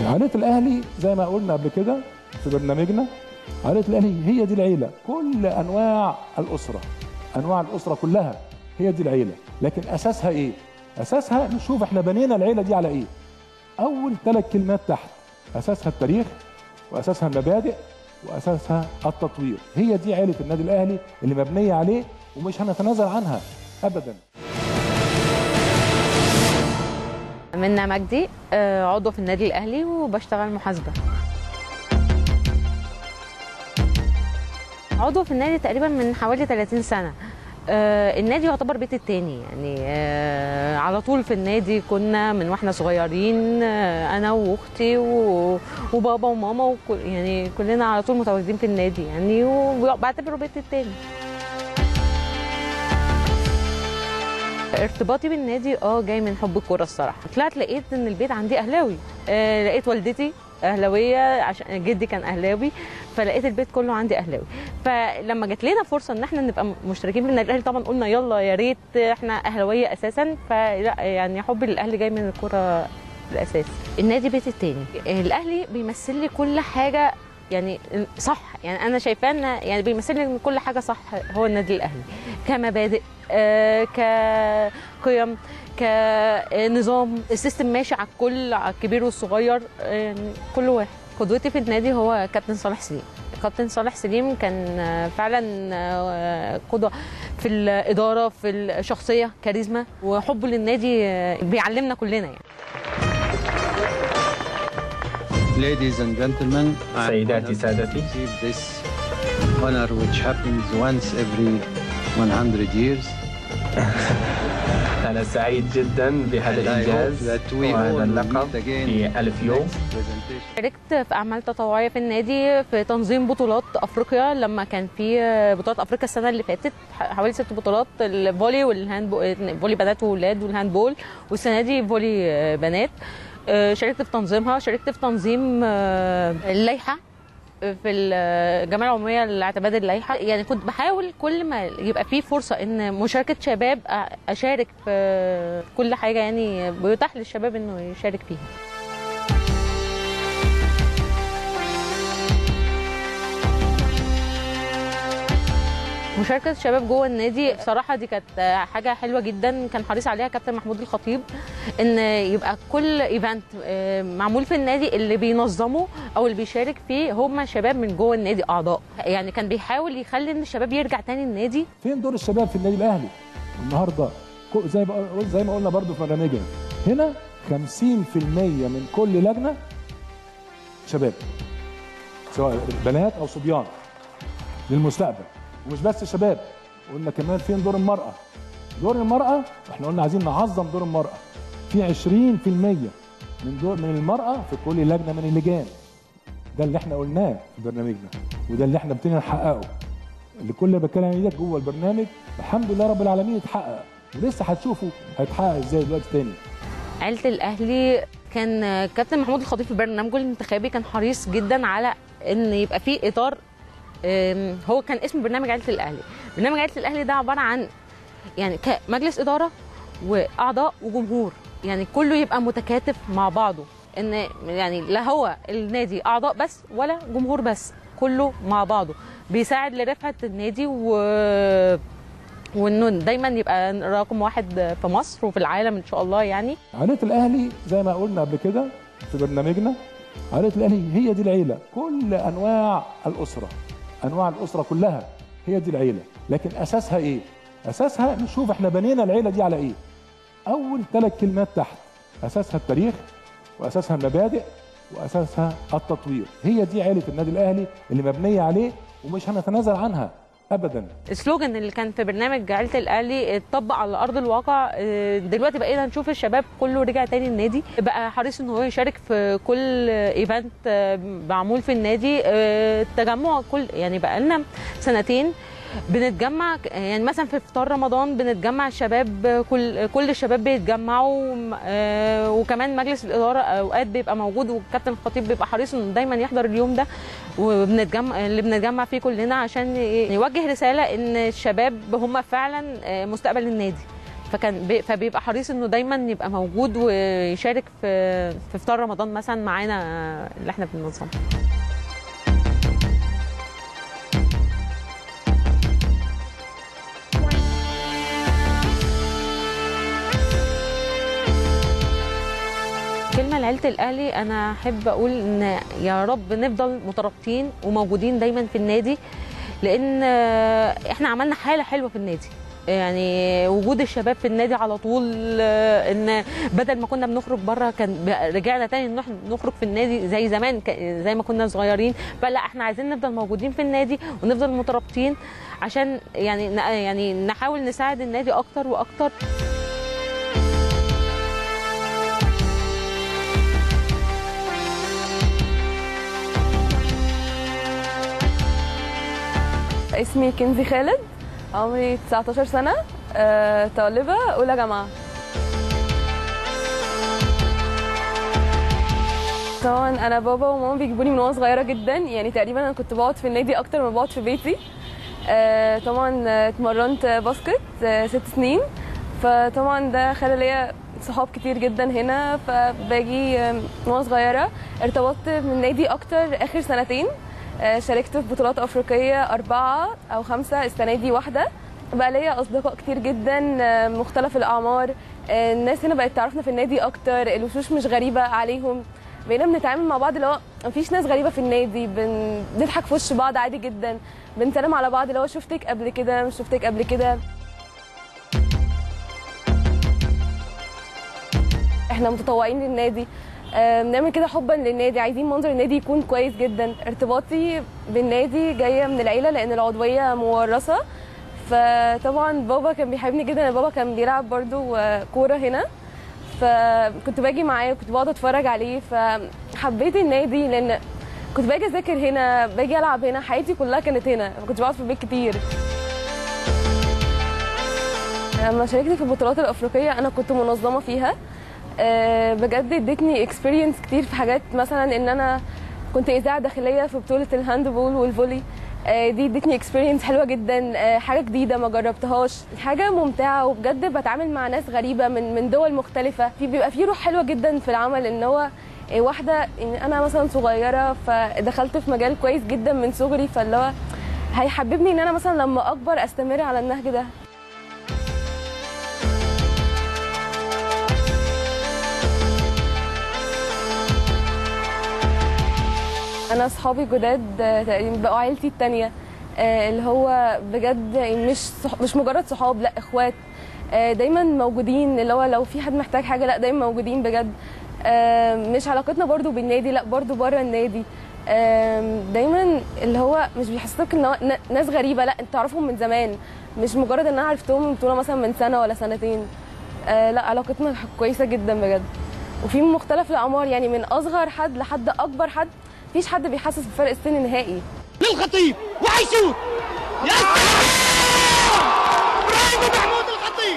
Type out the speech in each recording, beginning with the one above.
عائلة الأهلي زي ما قلنا قبل كده في برنامجنا عائلة الأهلي هي دي العيلة كل أنواع الأسرة أنواع الأسرة كلها هي دي العيلة لكن أساسها إيه؟ أساسها نشوف إحنا بنينا العيلة دي على إيه؟ أول ثلاث كلمات تحت أساسها التاريخ وأساسها المبادئ وأساسها التطوير هي دي عيلة النادي الأهلي اللي مبنية عليه ومش هنتنازل عنها أبداً منى مجدي آه، عضو في النادي الاهلي وبشتغل محاسبه عضو في النادي تقريبا من حوالي 30 سنه آه، النادي يعتبر بيت التاني يعني آه، على طول في النادي كنا من واحنا صغيرين آه، انا واختي و- وبابا وماما وكل يعني كلنا على طول متواجدين في النادي يعني وبعتبره بيت التاني ارتباطي بالنادي اه جاي من حب الكوره الصراحه طلعت لقيت ان البيت عندي اهلاوي آه لقيت والدتي اهلاويه عشان جدي كان اهلاوي فلقيت البيت كله عندي اهلاوي فلما جات لنا فرصه ان احنا نبقى مشتركين في النادي الاهلي طبعا قلنا يلا يا ريت احنا اهلاويه اساسا فلا يعني حبي للاهلي جاي من الكوره الاساس النادي بيت التاني الاهلي بيمثل لي كل حاجه يعني صح يعني انا شايفاه ان يعني بيمثل لي إن كل حاجه صح هو النادي الاهلي كمبادئ آه، كقيم كنظام السيستم ماشي على الكل على الكبير والصغير آه، يعني كل واحد قدوتي في النادي هو كابتن صالح سليم كابتن صالح سليم كان آه، فعلا آه، قدوه في الاداره في الشخصيه كاريزما وحبه للنادي آه، بيعلمنا كلنا يعني Ladies and gentlemen, I'm سيداتي honored to سادتي. receive this honor which happens once every 100 years. أنا سعيد جدا بهذا And I hope الإنجاز that we all وهذا will اللقب meet again في ألف يوم next presentation. شاركت في اعمال تطوعيه في النادي في تنظيم بطولات افريقيا لما كان في بطولات افريقيا السنه اللي فاتت حوالي ست بطولات الفولي والهاند فولي بنات وولاد والهاندبول والسنه دي فولي بنات آه، شاركت في تنظيمها شاركت في تنظيم آه، اللائحه في الجمعيه العموميه لاعتماد اللائحه يعني كنت بحاول كل ما يبقى في فرصه ان مشاركه شباب أ- اشارك في كل حاجه يعني بيتاح للشباب انه يشارك فيها مشاركة الشباب جوه النادي بصراحة دي كانت حاجة حلوة جدا كان حريص عليها كابتن محمود الخطيب ان يبقى كل ايفنت معمول في النادي اللي بينظمه او اللي بيشارك فيه هم شباب من جوه النادي اعضاء يعني كان بيحاول يخلي ان الشباب يرجع تاني النادي فين دور الشباب في النادي الاهلي النهارده كو- زي ما زي ما قلنا برضو في برنامجنا هنا 50% من كل لجنه شباب سواء بنات او صبيان للمستقبل ومش بس شباب قلنا كمان فين دور المراه دور المراه احنا قلنا عايزين نعظم دور المراه في 20% من دور من المراه في كل لجنه من اللجان ده اللي احنا قلناه في برنامجنا وده اللي احنا ابتدينا نحققه اللي كل اللي بتكلم عليه ده جوه البرنامج الحمد لله رب العالمين اتحقق ولسه هتشوفوا هيتحقق ازاي دلوقتي تاني عيلة الأهلي كان كابتن محمود الخطيب في برنامجه الانتخابي كان حريص جدا على إن يبقى فيه إطار أم، هو كان اسمه برنامج عيلة الأهلي برنامج عيلة الأهلي ده عبارة عن يعني كمجلس إدارة وأعضاء وجمهور يعني كله يبقى متكاتف مع بعضه إن يعني لا هو النادي أعضاء بس ولا جمهور بس كله مع بعضه بيساعد لرفعة النادي و وانه دايما يبقى رقم واحد في مصر وفي العالم ان شاء الله يعني عائلة الأهلي زي ما قلنا قبل كده في برنامجنا عائلة الأهلي هي دي العيلة كل أنواع الأسرة أنواع الأسرة كلها هي دي العيلة لكن أساسها إيه؟ أساسها نشوف إحنا بنينا العيلة دي على إيه؟ أول ثلاث كلمات تحت أساسها التاريخ وأساسها المبادئ وأساسها التطوير هي دي عيلة النادي الأهلي اللي مبنية عليه ومش هنتنازل عنها أبداً السلوجان اللي كان في برنامج عيله الاهلي اتطبق على ارض الواقع اه، دلوقتي بقينا نشوف الشباب كله رجع تاني النادي بقى حريص ان هو يشارك في كل ايفنت اه، معمول في النادي اه، التجمع كل يعني بقى لنا سنتين بنتجمع يعني مثلا في افطار رمضان بنتجمع الشباب كل كل الشباب بيتجمعوا اه، وكمان مجلس الاداره اوقات بيبقى موجود والكابتن الخطيب بيبقى حريص انه دايما يحضر اليوم ده وبنتجمع اللي بنتجمع فيه كلنا عشان ي- يوجه رساله ان الشباب هم فعلا آه، مستقبل النادي فكان بي- فبيبقى حريص انه دايما يبقى موجود ويشارك في في افطار رمضان مثلا معانا اللي احنا بننظمه كلمة لعيلة الأهلي أنا أحب أقول إن يا رب نفضل مترابطين وموجودين دايما في النادي لأن آه، إحنا عملنا حالة حلوة في النادي يعني وجود الشباب في النادي على طول آه، ان بدل ما كنا بنخرج بره كان ب- رجعنا تاني نروح نخرج في النادي زي زمان ك- زي ما كنا صغيرين فلا احنا عايزين نفضل موجودين في النادي ونفضل مترابطين عشان يعني ن- يعني نحاول نساعد النادي اكتر واكتر اسمي كنزي خالد عمري 19 سنة آه، طالبة أولى جامعة طبعا أنا بابا وماما بيجيبوني من وأنا صغيرة جدا يعني تقريبا أنا كنت بقعد في النادي أكتر ما بقعد في بيتي آه، طبعا آه، اتمرنت باسكت آه، ست سنين فطبعا ده خلى ليا صحاب كتير جدا هنا فباجي آه، من وانا صغيره ارتبطت من النادي اكتر اخر سنتين آه، شاركت في بطولات افريقيه اربعه او خمسه السنه دي واحده بقى ليا اصدقاء كتير جدا آه، مختلف الاعمار آه، الناس هنا بقت تعرفنا في النادي اكتر الوشوش مش غريبه عليهم بقينا بنتعامل مع بعض اللي هو مفيش ناس غريبه في النادي بن- بنضحك في وش بعض عادي جدا بنسلم على بعض اللي هو شفتك قبل كده مش شفتك قبل كده احنا متطوعين للنادي آه، بنعمل كده حبا للنادي عايزين منظر النادي يكون كويس جدا ارتباطي بالنادي جايه من العيله لان العضويه مورثه فطبعا بابا كان بيحبني جدا بابا كان بيلعب برضو آه، كوره هنا فكنت باجي معاه وكنت بقعد اتفرج عليه فحبيت النادي لان كنت باجي اذاكر هنا باجي العب هنا حياتي كلها كانت هنا ما كنتش بقعد في البيت كتير لما شاركت في البطولات الافريقيه انا كنت منظمه فيها آه، بجد ادتني اكسبيرينس كتير في حاجات مثلا ان انا كنت اذاعه داخليه في بطوله الهاندبول والفولي آه، دي ادتني اكسبيرينس حلوه جدا آه، حاجه جديده ما جربتهاش حاجه ممتعه وبجد بتعامل مع ناس غريبه من من دول مختلفه في بيبقى في روح حلوه جدا في العمل ان هو آه، واحده إن انا مثلا صغيره فدخلت في مجال كويس جدا من صغري فاللي هو هيحببني ان انا مثلا لما اكبر استمر على النهج ده انا اصحابي جداد آه، تقريبا بقوا عيلتي التانية آه، اللي هو بجد مش صح... مش مجرد صحاب لا اخوات آه، دايما موجودين اللي هو لو في حد محتاج حاجه لا دايما موجودين بجد آه، مش علاقتنا برضو بالنادي لا برضو بره النادي آه، دايما اللي هو مش بيحسسك ان هو ن- ناس غريبه لا انت تعرفهم من زمان مش مجرد ان انا عرفتهم من بطوله مثلا من سنه ولا سنتين آه، لا علاقتنا كويسه جدا بجد وفي من مختلف الاعمار يعني من اصغر حد لحد اكبر حد مفيش حد بيحسس بفرق السن نهائي للخطيب وهيشوط يا سلام ابراهيم محمود الخطيب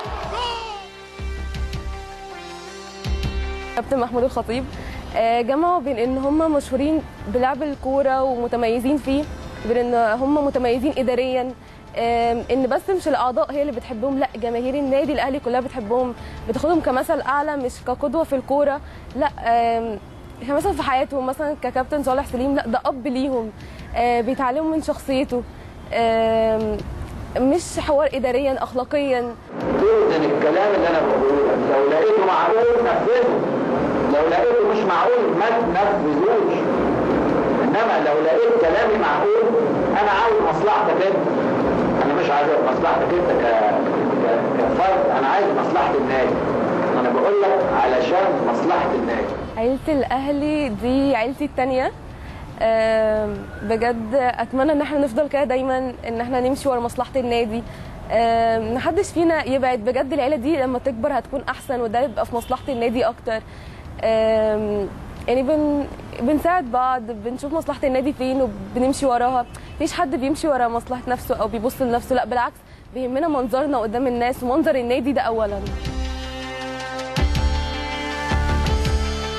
كابتن محمود الخطيب آه، جمعوا بين ان هم مشهورين بلعب الكوره ومتميزين فيه بين ان هم متميزين اداريا آم، ان بس مش الاعضاء هي اللي بتحبهم لا جماهير النادي الاهلي كلها بتحبهم بتاخدهم كمثل اعلى مش كقدوه في الكوره لا آم، مثلا في حياتهم مثلا ككابتن صالح سليم لا ده اب ليهم آه، بيتعلموا من شخصيته آم، مش حوار اداريا اخلاقيا توزن الكلام اللي انا بقوله لك لو لقيته معقول نفذه لو لقيته مش معقول ما تنفذوش انما لو لقيت كلامي معقول انا عاوز مصلحتك انت انا مش عايز مصلحتك انت ك... ك... كفرد انا عايز مصلحه النادي انا بقول لك علشان مصلحه النادي عيلة الأهلي دي عيلتي التانية آم، بجد أتمنى إن احنا نفضل كده دايما إن احنا نمشي ورا مصلحة النادي آم، محدش فينا يبعد بجد العيلة دي لما تكبر هتكون أحسن وده يبقى في مصلحة النادي أكتر آم، يعني بن بنساعد بعض بنشوف مصلحة النادي فين وبنمشي وراها مفيش حد بيمشي ورا مصلحة نفسه أو بيبص لنفسه لا بالعكس بيهمنا منظرنا قدام الناس ومنظر النادي ده أولا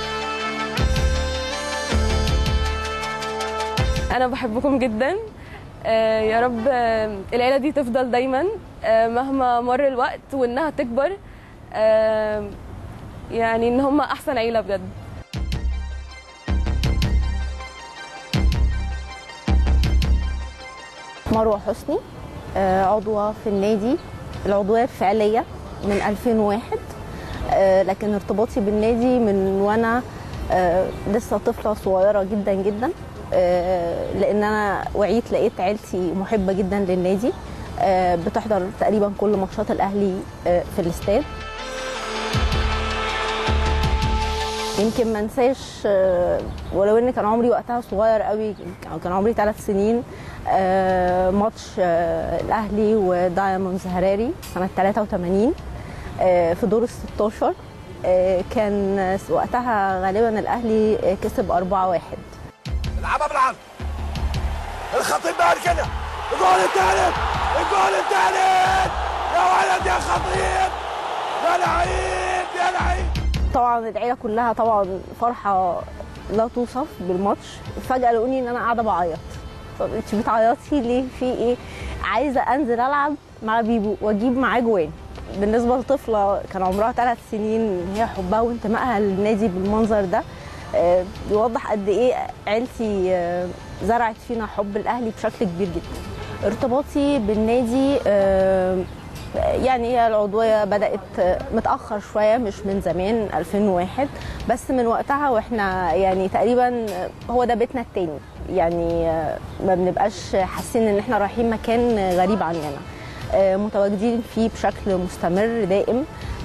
انا بحبكم جدا آه، يا رب آه، العيله دي تفضل دايما آه، مهما مر الوقت وانها تكبر آه، يعني ان هم احسن عيله بجد مروة حسني آه، عضوة في النادي العضوية الفعلية من 2001 آه، لكن ارتباطي بالنادي من وانا آه، لسه طفلة صغيرة جدا جدا آه، لان انا وعيت لقيت عيلتي محبة جدا للنادي آه، بتحضر تقريبا كل ماتشات الاهلي آه، في الاستاد يمكن ما انساش آه، ولو ان كان عمري وقتها صغير قوي كان عمري ثلاث سنين آه، ماتش آه، الاهلي ودايموندز هراري سنه 83 آه، في دور ال 16 آه، كان وقتها غالبا الاهلي آه، كسب 4-1 العبها بالعرض الخطيب بقى كده الجول الثالث الجول الثالث يا ولد يا خطيب يا لعيب يا لعيب طبعا العيله كلها طبعا فرحه لا توصف بالماتش فجاه لقوني ان انا قاعده بعيط طب انت بتعيطي ليه في ايه عايزه انزل العب مع بيبو واجيب معاه جوان بالنسبه لطفله كان عمرها ثلاث سنين هي حبها وانتمائها للنادي بالمنظر ده آه، بيوضح قد ايه عيلتي آه، زرعت فينا حب الاهلي بشكل كبير جدا ارتباطي بالنادي آه، يعني هي العضوية بدأت متأخر شوية مش من زمان 2001 بس من وقتها واحنا يعني تقريبا هو ده بيتنا التاني يعني ما بنبقاش حاسين ان احنا رايحين مكان غريب عننا متواجدين فيه بشكل مستمر دائم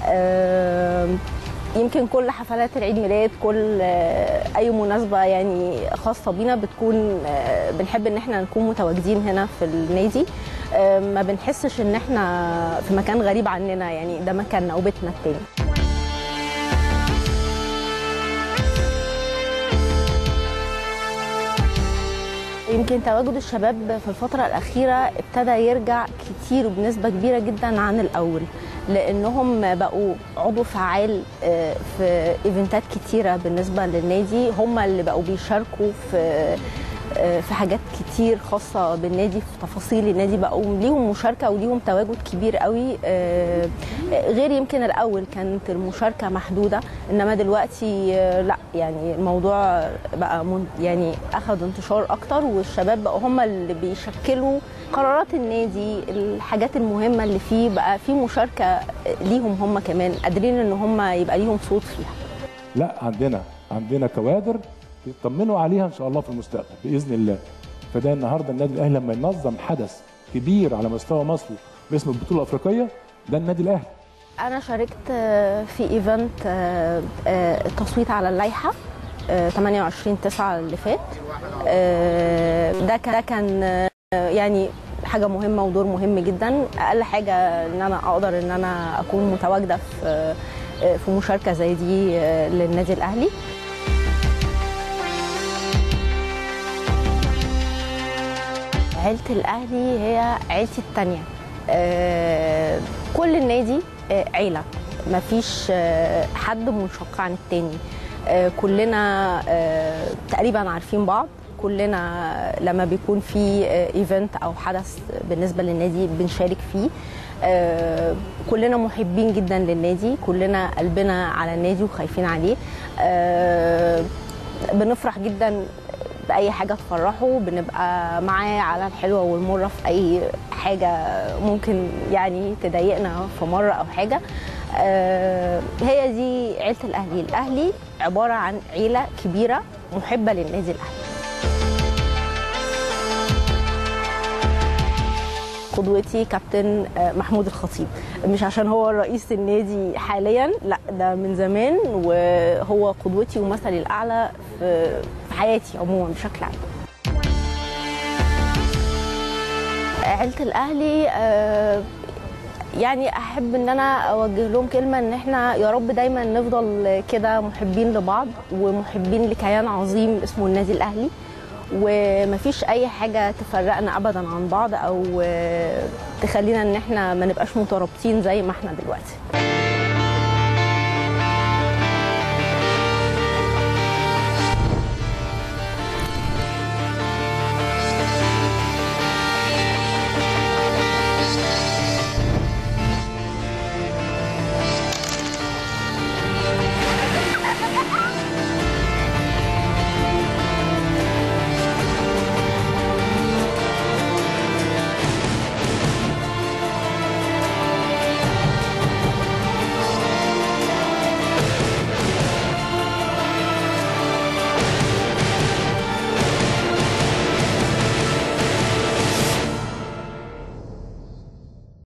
يمكن كل حفلات العيد ميلاد كل اي مناسبه يعني خاصه بينا بتكون بنحب ان احنا نكون متواجدين هنا في النادي ما بنحسش ان احنا في مكان غريب عننا يعني ده مكاننا وبيتنا التاني يمكن تواجد الشباب في الفترة الأخيرة ابتدى يرجع كتير وبنسبة كبيرة جدا عن الأول لأنهم بقوا عضو فعال في إيفنتات كتيرة بالنسبة للنادي هم اللي بقوا بيشاركوا في في حاجات كتير خاصة بالنادي في تفاصيل النادي بقوا ليهم مشاركة وليهم تواجد كبير قوي غير يمكن الأول كانت المشاركة محدودة إنما دلوقتي لا يعني الموضوع بقى يعني أخذ انتشار أكتر والشباب بقوا هم اللي بيشكلوا قرارات النادي الحاجات المهمة اللي فيه بقى في مشاركة ليهم هم كمان قادرين إن هم يبقى ليهم صوت فيها لا عندنا عندنا كوادر يطمنوا عليها ان شاء الله في المستقبل باذن الله فده النهارده النادي الاهلي لما ينظم حدث كبير على مستوى مصر باسم البطوله الافريقيه ده النادي الاهلي انا شاركت في ايفنت التصويت على اللائحه 28 9 اللي فات ده كان ده كان يعني حاجه مهمه ودور مهم جدا اقل حاجه ان انا اقدر ان انا اكون متواجده في في مشاركه زي دي للنادي الاهلي عيلة الأهلي هي عيلتي التانية آه كل النادي آه عيلة مفيش آه حد منشق عن التاني آه كلنا آه تقريبا عارفين بعض كلنا لما بيكون في آه ايفنت او حدث بالنسبه للنادي بنشارك فيه آه كلنا محبين جدا للنادي كلنا قلبنا على النادي وخايفين عليه آه بنفرح جدا باي حاجه تفرحه بنبقى معاه على الحلوه والمره في اي حاجه ممكن يعني تضايقنا في مره او حاجه آه هي دي عيله الاهلي الاهلي عباره عن عيله كبيره محبه للنادي الاهلي قدوتي كابتن محمود الخطيب مش عشان هو رئيس النادي حاليا لا ده من زمان وهو قدوتي ومثلي الاعلى في حياتي عموما بشكل عام عيله الاهلي يعني احب ان انا اوجه لهم كلمه ان احنا يا رب دايما نفضل كده محبين لبعض ومحبين لكيان عظيم اسمه النادي الاهلي ومفيش اي حاجه تفرقنا ابدا عن بعض او تخلينا ان احنا ما نبقاش مترابطين زي ما احنا دلوقتي